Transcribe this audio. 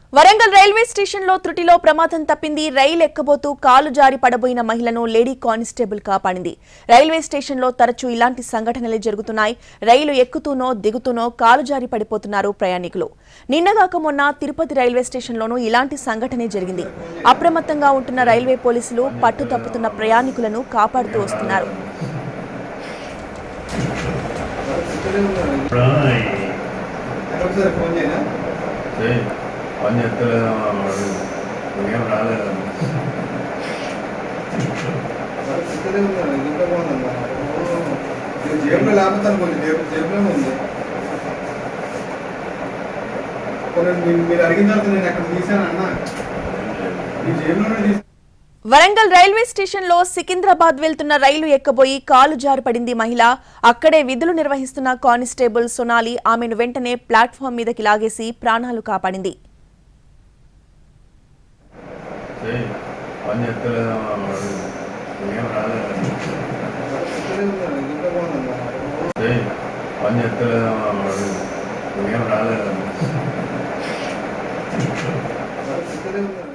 Warangal railway స్టేషన్లో త్రుటిలో ప్రమాదం తప్పింది రైలు ఎక్కబోతూ కాలు జారి పడబోయిన మహిళను లేడీ కానిస్టేబుల్ కాపాడింది రైల్వే స్టేషన్లో తరచూ ఇలాంటి సంఘటనలే జరుగుతున్నాయి రైలు ఎక్కుతూనో దిగుతూనో కాలు జారి పడిపోతున్నారు ప్రయాణికులు నిన్నగాక మొన్న తిరుపతి రైల్వే స్టేషన్లోనూ ఇలాంటి సంఘటనే జరిగింది అప్రమత్తంగా ఉంటున్న రైల్వే పోలీసులు పట్టు తప్పుతున్న ప్రయాణికులను కాపాడుతూ వస్తున్నారు ఒకసారి ఫోన్ చేయనా చేయి పని ఎత్తలేదు వాడు ఏం రాలేదు ఇక్కడే ఉన్నాను ఇంట్లో బాగుందమ్మా నేను జేబులో లేకపోతే అనుకోండి జేబు జేబులోనే ఉంది కొన్ని మీరు- మీరు అడిగిన తర్వాత నేను ఎక్కడ తీసాను అన్న మీ జేబులోనే తీసాను వరంగల్ రైల్వే స్టేషన్లో సికింద్రాబాద్ వెళ్తున్న రైలు ఎక్కబోయి కాలు జారి పడింది మహిళ అక్కడే విధులు నిర్వహిస్తున్న కానిస్టేబుల్ సొనాలి ఆమెను వెంటనే ప్లాట్ఫామ్ మీదకి లాగేసి ప్రాణాలు కాపాడింది చేయి పని ఎత్తలేదు వాడు ఏం రాలేదు ఇక్కడే ఉన్నాను ఇంట్లో బాగుందమ్మా చేయి పని ఎత్తలేదు వాడు ఏం రాలేదు ఇక్కడే ఉన్నాను